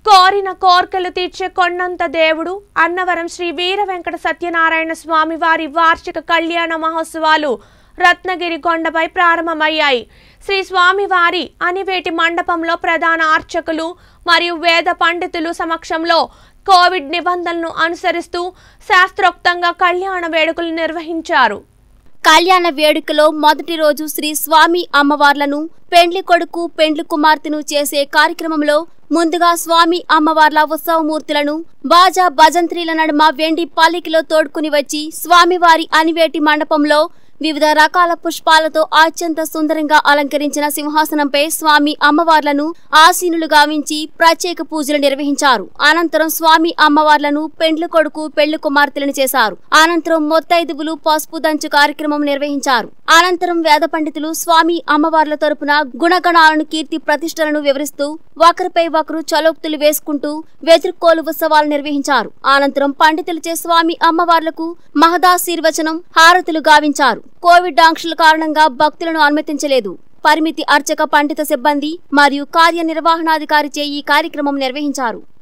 కోరిన కోర్కెలు తీర్చే కొండంత దేవుడు అన్నవరం శ్రీ వీర వెంకట సత్యనారాయణ స్వామి వారి వార్షిక కళ్యాణ మహోత్సవాలు రత్నగిరి కొండపై ప్రారంభమయ్యాయి శ్రీ స్వామివారి అనివేటి మండపంలో ప్రధాన అర్చకులు మరియు వేద పండితులు సమక్షంలో కోవిడ్ నిబంధనలను అనుసరిస్తూ శాస్త్రోక్తంగా కళ్యాణ వేడుకలు నిర్వహించారు కళ్యాణ వేడుకలో మొదటి రోజు శ్రీ స్వామి అమ్మవార్లను పెండ్లి కొడుకు పెండ్లి కుమార్తెను చేసే కార్యక్రమంలో ముందుగా స్వామి అమ్మవార్ల ఉత్సవమూర్తులను బాజా భజంత్రీల నడుమ వెండి పల్లికిలో తోడుకుని వచ్చి స్వామివారి అనివేటి మండపంలో వివిధ రకాల పుష్పాలతో అత్యంత సుందరంగా అలంకరించిన సింహాసనంపై స్వామి అమ్మవార్లను ఆసీనులు గావించి ప్రత్యేక పూజలు నిర్వహించారు అనంతరం స్వామి అమ్మవార్లను పెండ్లి కొడుకు పెళ్లి కుమార్తెలను చేశారు అనంతరం మొత్తైదువులు పసుపు దంచు కార్యక్రమం నిర్వహించారు అనంతరం వేద పండితులు స్వామి అమ్మవార్ల తరపున గుణగణాలను కీర్తి ప్రతిష్టలను వివరిస్తూ ఒకరిపై ఒకరు చలోక్తులు వేసుకుంటూ వెతురుకోలు ఉత్సవాలు నిర్వహించారు అనంతరం పండితులచే స్వామి అమ్మవార్లకు మహదాశీర్వచనం హారతులు గావించారు కోవిడ్ ఆంక్షల కారణంగా భక్తులను అనుమతించలేదు పరిమితి అర్చక పండిత సిబ్బంది మరియు కార్యనిర్వహణాధికారిచే ఈ కార్యక్రమం నిర్వహించారు